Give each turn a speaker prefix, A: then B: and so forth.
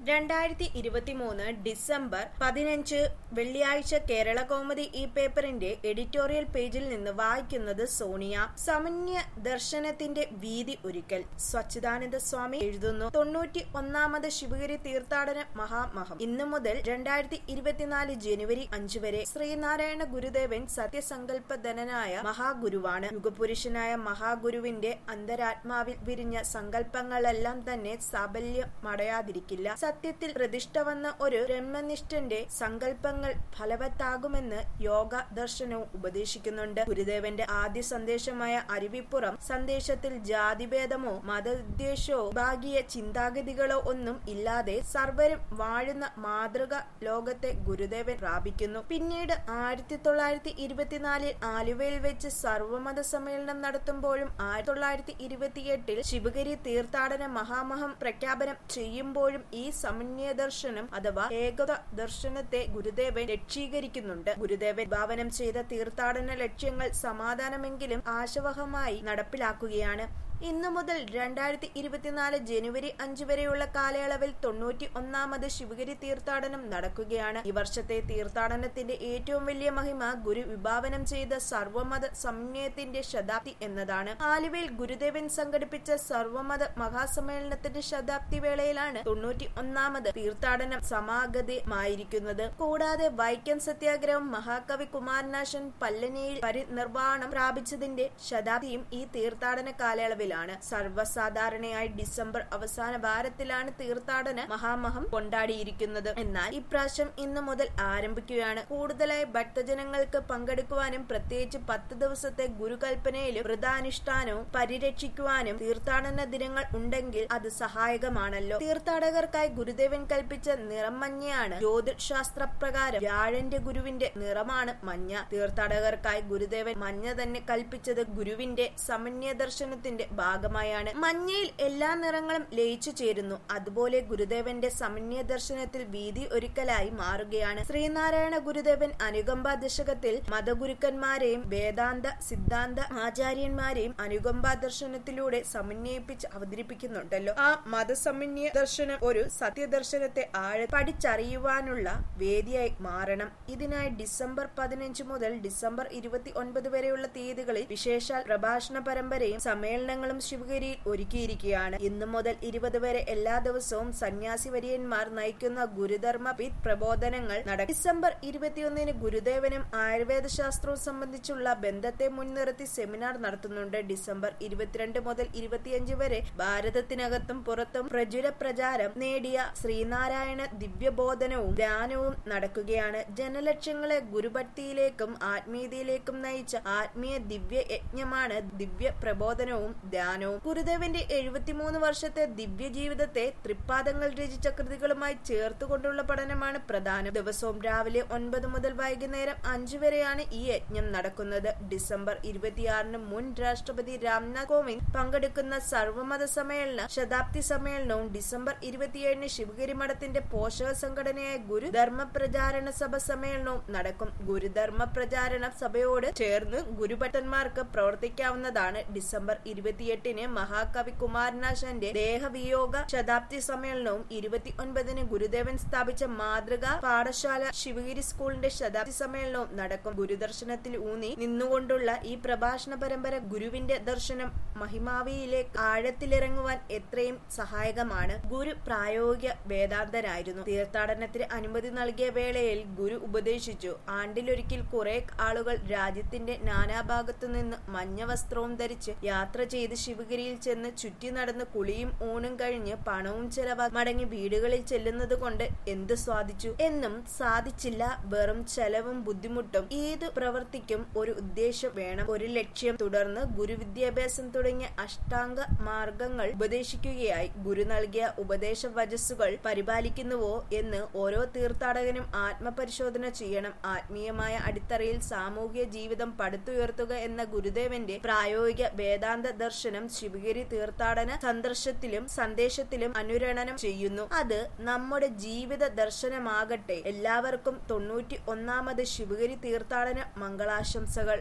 A: രണ്ടായിരത്തി ഇരുപത്തിമൂന്ന് ഡിസംബർ പതിനഞ്ച് വെള്ളിയാഴ്ച കേരള കൗമുദി ഈ പേപ്പറിന്റെ എഡിറ്റോറിയൽ പേജിൽ നിന്ന് വായിക്കുന്നത് സോണിയ സമന്യ ദർശനത്തിന്റെ വീതി ഒരുക്കൽ സച്ചിദാനന്ദ സ്വാമി എഴുതുന്നു തൊണ്ണൂറ്റി ഒന്നാമത് ശിവഗിരി തീർത്ഥാടന മഹാമഹം ഇന്നു മുതൽ രണ്ടായിരത്തി ഇരുപത്തിനാല് ജനുവരി അഞ്ച് വരെ ശ്രീനാരായണ ഗുരുദേവൻ സത്യസങ്കല്പധനനായ മഹാഗുരുവാണ് യുഗപുരുഷനായ മഹാഗുരുവിന്റെ അന്തരാത്മാവിൽ വിരിഞ്ഞ സങ്കല്പങ്ങളെല്ലാം തന്നെ സാബല്യമടയാതിരിക്കില്ല സത്യത്തിൽ പ്രതിഷ്ഠ വന്ന ഒരു ബ്രഹ്മനിഷ്ഠന്റെ സങ്കല്പങ്ങൾ ഫലവത്താകുമെന്ന് യോഗ ദർശനവും ഉപദേശിക്കുന്നുണ്ട് ഗുരുദേവന്റെ ആദ്യ സന്ദേശമായ അരുവിപ്പുറം സന്ദേശത്തിൽ ജാതിഭേദമോ മതദ്വേഷമോ ഭാഗീയ ചിന്താഗതികളോ ഒന്നും ഇല്ലാതെ സർവരും വാഴുന്ന മാതൃക ലോകത്തെ ഗുരുദേവൻ പ്രാപിക്കുന്നു പിന്നീട് ആയിരത്തി തൊള്ളായിരത്തി ഇരുപത്തിനാലിൽ ആലുവയിൽ വെച്ച് സർവമത സമ്മേളനം നടത്തുമ്പോഴും ആയിരത്തി തൊള്ളായിരത്തി ഇരുപത്തിയെട്ടിൽ ശിവഗിരി തീർത്ഥാടന മഹാമഹം പ്രഖ്യാപനം ചെയ്യുമ്പോഴും ഈ സമന്വയ ദർശനം അഥവാ ഏകത ദർശനത്തെ ഗുരുദേവൻ ലക്ഷീകരിക്കുന്നുണ്ട് ഗുരുദേവൻ ഭാവനം ചെയ്ത തീർത്ഥാടന ലക്ഷ്യങ്ങൾ സമാധാനമെങ്കിലും ആശവഹമായി നടപ്പിലാക്കുകയാണ് ഇന്നു മുതൽ രണ്ടായിരത്തി ഇരുപത്തിനാല് ജനുവരി അഞ്ച് വരെയുള്ള കാലയളവിൽ തൊണ്ണൂറ്റി ഒന്നാമത് ശിവഗിരി തീർത്ഥാടനം നടക്കുകയാണ് ഈ വർഷത്തെ തീർത്ഥാടനത്തിന്റെ ഏറ്റവും വലിയ മഹിമ ഗുരു വിഭാവനം ചെയ്ത സർവമത സമന്വയത്തിന്റെ ശതാബ്ദി എന്നതാണ് ആലുവയിൽ ഗുരുദേവൻ സംഘടിപ്പിച്ച സർവമത മഹാസമ്മേളനത്തിന്റെ ശതാബ്ദി വേളയിലാണ് തൊണ്ണൂറ്റി ഒന്നാമത് തീർത്ഥാടനം സമാഗതമായിരിക്കുന്നത് കൂടാതെ വൈക്കം സത്യാഗ്രഹം മഹാകവി കുമാരനാശൻ പല്ലനിയിൽ പരിനിർവ്വാണം പ്രാപിച്ചതിന്റെ ശതാബ്ദിയും ഈ തീർത്ഥാടന കാലയളവിലാണ് സർവ്വസാധാരണയായി ഡിസംബർ അവസാന വാരത്തിലാണ് തീർത്ഥാടന മഹാമഹം കൊണ്ടാടിയിരിക്കുന്നത് എന്നാൽ ഇപ്രാവശ്യം ഇന്നു മുതൽ ആരംഭിക്കുകയാണ് കൂടുതലായി ഭക്തജനങ്ങൾക്ക് പങ്കെടുക്കുവാനും പ്രത്യേകിച്ച് പത്ത് ദിവസത്തെ ഗുരുകൽപ്പനയിലും വ്രതാനുഷ്ഠാനവും പരിരക്ഷിക്കുവാനും തീർത്ഥാടന ദിനങ്ങൾ ഉണ്ടെങ്കിൽ അത് സഹായകമാണല്ലോ തീർത്ഥാടകർക്കായി ഗുരുദേവൻ കൽപ്പിച്ച നിറം മഞ്ഞയാണ് ജ്യോതിശാസ്ത്ര പ്രകാരം വ്യാഴന്റെ ഗുരുവിന്റെ നിറമാണ് മഞ്ഞ തീർത്ഥാടകർക്കായി ഗുരുദേവൻ മഞ്ഞ തന്നെ കൽപ്പിച്ചത് ഗുരുവിന്റെ സമന്വയ ദർശനത്തിന്റെ ഭാഗമായാണ് മഞ്ഞയിൽ എല്ലാ നിറങ്ങളും ലയിച്ചു ചേരുന്നു അതുപോലെ ഗുരുദേവന്റെ സമന്വയ ദർശനത്തിൽ വീതി ഒരുക്കലായി മാറുകയാണ് ശ്രീനാരായണ ഗുരുദേവൻ അനുകമ്പ ദശകത്തിൽ മതഗുരുക്കന്മാരെയും വേദാന്ത സിദ്ധാന്ത ആചാര്യന്മാരെയും അനുകമ്പ ദർശനത്തിലൂടെ സമന്വയിപ്പിച്ച് അവതരിപ്പിക്കുന്നുണ്ടല്ലോ ആ മതസമന്വയ ദർശനം ഒരു സത്യദർശനത്തെ ആഴ പഠിച്ചറിയുവാനുള്ള വേദിയായി മാറണം ഇതിനായി ഡിസംബർ പതിനഞ്ച് മുതൽ ഡിസംബർ ഇരുപത്തി ഒൻപത് വരെയുള്ള തീയതികളിൽ വിശേഷാൽ പ്രഭാഷണ പരമ്പരയും സമ്മേളനങ്ങളും ശിവഗിരിയിൽ ഒരുക്കിയിരിക്കുകയാണ് ഇന്നു മുതൽ ഇരുപത് വരെ എല്ലാ ദിവസവും സന്യാസി വര്യന്മാർ നയിക്കുന്ന ഗുരുധർമ്മ വിത്ത് പ്രബോധനങ്ങൾ നടക്കും ഡിസംബർ ഇരുപത്തിയൊന്നിന് ഗുരുദേവനും ആയുർവേദ ശാസ്ത്രവും സംബന്ധിച്ചുള്ള ബന്ധത്തെ മുൻനിർത്തി സെമിനാർ നടത്തുന്നുണ്ട് ഡിസംബർ ഇരുപത്തിരണ്ട് മുതൽ ഇരുപത്തിയഞ്ച് വരെ ഭാരതത്തിനകത്തും പുറത്തും പ്രചുര പ്രചാരം നേടിയ ശ്രീനാരായണ ദിവ്യബോധനവും ധ്യാനവും നടക്കുകയാണ് ജനലക്ഷ്യങ്ങളെ ഗുരുഭക്തിയിലേക്കും ആത്മീയതയിലേക്കും നയിച്ച ആത്മീയ ദിവ്യ യജ്ഞമാണ് ദിവ്യ പ്രബോധനവും ധ്യാനവും ഗുരുദേവന്റെ എഴുപത്തിമൂന്ന് വർഷത്തെ ദിവ്യ ജീവിതത്തെ തൃപ്പാദങ്ങൾ രചിച്ച കൃതികളുമായി ചേർത്തുകൊണ്ടുള്ള പഠനമാണ് പ്രധാനം ദിവസവും രാവിലെ ഒൻപത് മുതൽ വൈകുന്നേരം അഞ്ചു വരെയാണ് ഈ യജ്ഞം നടക്കുന്നത് ഡിസംബർ ഇരുപത്തിയാറിന് മുൻ രാഷ്ട്രപതി രാംനാഥ് കോവിന്ദ് പങ്കെടുക്കുന്ന സർവമത സമ്മേളന ശതാബ്ദി സമ്മേളനവും ഡിസംബർ ഇരുപത്തിയേഴിന് ശിവഗിരി മഠത്തിന്റെ പോഷക സംഘടനയായ ഗുരു ധർമ്മ പ്രചാരണ സഭ സമ്മേളനവും നടക്കും ഗുരുധർമ്മ പ്രചാരണ സഭയോട് ചേർന്ന് ഗുരുഭട്ടന്മാർക്ക് പ്രവർത്തിക്കാവുന്നതാണ് ഡിസംബർ ഇരുപത്തിയെട്ടിന് മഹാകവി കുമാരനാശന്റെ ദേഹവിയോഗ ശതാബ്ദി സമ്മേളനവും ഇരുപത്തി ഒൻപതിന് ഗുരുദേവൻ സ്ഥാപിച്ച മാതൃക പാഠശാല ശിവഗിരി സ്കൂളിന്റെ ശതാബ്ദി സമ്മേളനവും നടക്കും ഗുരുദർശനത്തിൽ ഊന്നി നിന്നുകൊണ്ടുള്ള ഈ പ്രഭാഷണ പരമ്പര ഗുരുവിന്റെ ദർശനം മഹിമാവിയിലേക്ക് ആഴത്തിലിറങ്ങുവാൻ എത്രയും സഹായകമാണ് ഗുരു പ്രായോഗിക വേദാന്തനായിരുന്നു തീർത്ഥാടനത്തിന് അനുമതി നൽകിയ വേളയിൽ ഗുരു ഉപദേശിച്ചു ആണ്ടിലൊരിക്കൽ കുറെ ആളുകൾ രാജ്യത്തിന്റെ നാനാഭാഗത്തു നിന്ന് മഞ്ഞ വസ്ത്രവും ധരിച്ച് യാത്ര ചെയ്ത് ശിവഗിരിയിൽ ചെന്ന് ചുറ്റി നടന്ന് കുളിയും ഊണും കഴിഞ്ഞ് പണവും ചെലവാ മടങ്ങി വീടുകളിൽ ചെല്ലുന്നത് കൊണ്ട് എന്ത് സ്വാധിച്ചു എന്നും സാധിച്ചില്ല വെറും ചെലവും ബുദ്ധിമുട്ടും ഏത് പ്രവൃത്തിക്കും ഒരു ഉദ്ദേശം വേണം ഒരു ലക്ഷ്യം തുടർന്ന് ഗുരുവിദ്യാഭ്യാസം തുടങ്ങിയ അഷ്ടാംഗ മാർഗങ്ങൾ ഉപദേശിക്കുകയായി ഗുരു നൽകിയ ഉപദേശ വചസ്സുകൾ പരിപാലിക്കുന്നുവോ എന്ന് ഓരോ തീർത്ഥാടകനും ആത്മപരിശോധന ചെയ്യണം ആത്മീയമായ അടിത്തറയിൽ സാമൂഹിക ജീവിതം പടുത്തുയർത്തുക എന്ന ഗുരുദേവന്റെ പ്രായോഗിക വേദാന്ത ദർശനം ശിവഗിരി തീർത്ഥാടന സന്ദർശത്തിലും സന്ദേശത്തിലും അനുരണനം ചെയ്യുന്നു അത് നമ്മുടെ ജീവിത ദർശനമാകട്ടെ എല്ലാവർക്കും തൊണ്ണൂറ്റി ഒന്നാമത് ശിവഗിരി തീർത്ഥാടന മംഗളാശംസകൾ